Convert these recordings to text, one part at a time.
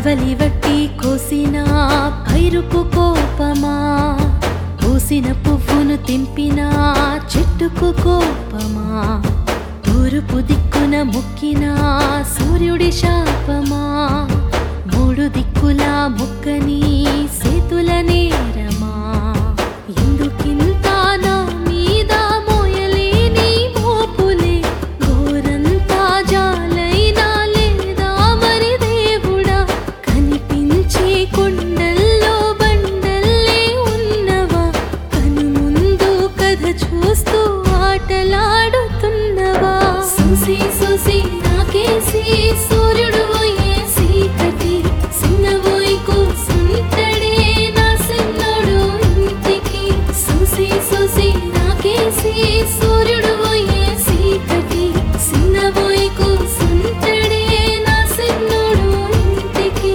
కొడవలి వట్టి కోసిన పైరుకు కోపమా పూసిన పువ్వును తెంపిన చెట్టుకు కోపమా తూర్పు దిక్కున మొక్కిన సూర్యుడి శాపమా మూడు దిక్కుల మొక్కని సేతుల నేరమా ఎందుకింత నా మీద మోయలేని మోపులే గోరంతా జాలైనా లేదా మరి దేవుడా కనిపించే కొండల్లో బండల్లే ఉన్నవా కను ముందు కథ చూస్తూ ఆటలాడుతున్నవా చూసి చూసి నాకేసి సూర్యుడు పోయే చీకటి చిన్నబోయి కూసుంటడే నా సిన్నోడు ఇంటికి చూసి చూసి నాకేసి సూర్యుడు పోయే చీకటి చిన్నబోయి కూసుంటడే నా సిన్నోడు ఇంటికి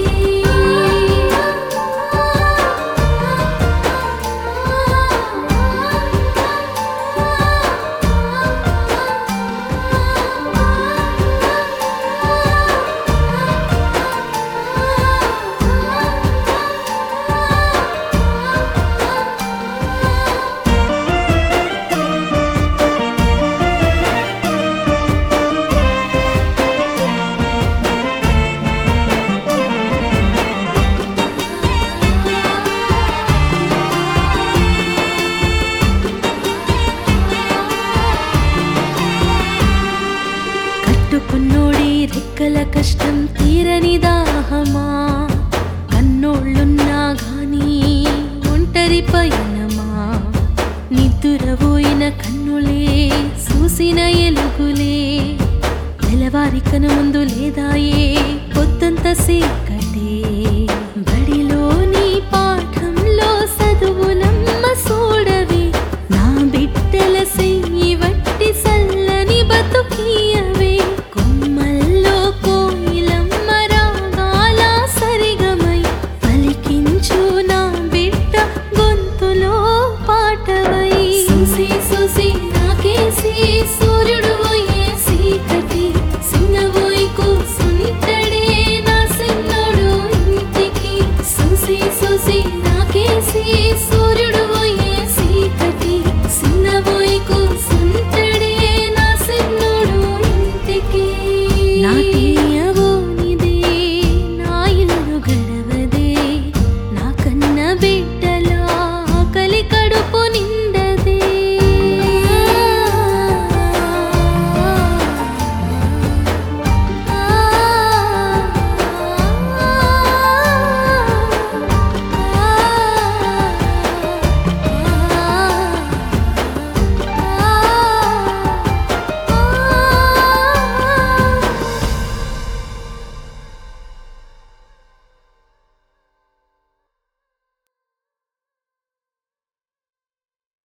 కట్టుకున్నోడి రెక్కల కష్టం తీరని దాహమా కన్నోళ్ళున్నా గాని ఒంటరి పయనమా నిద్దురబోయిన కన్నులే చూసిన ఎలుగులే తెల్లవారి కను ముందు లేదాయే పొద్దంత సేక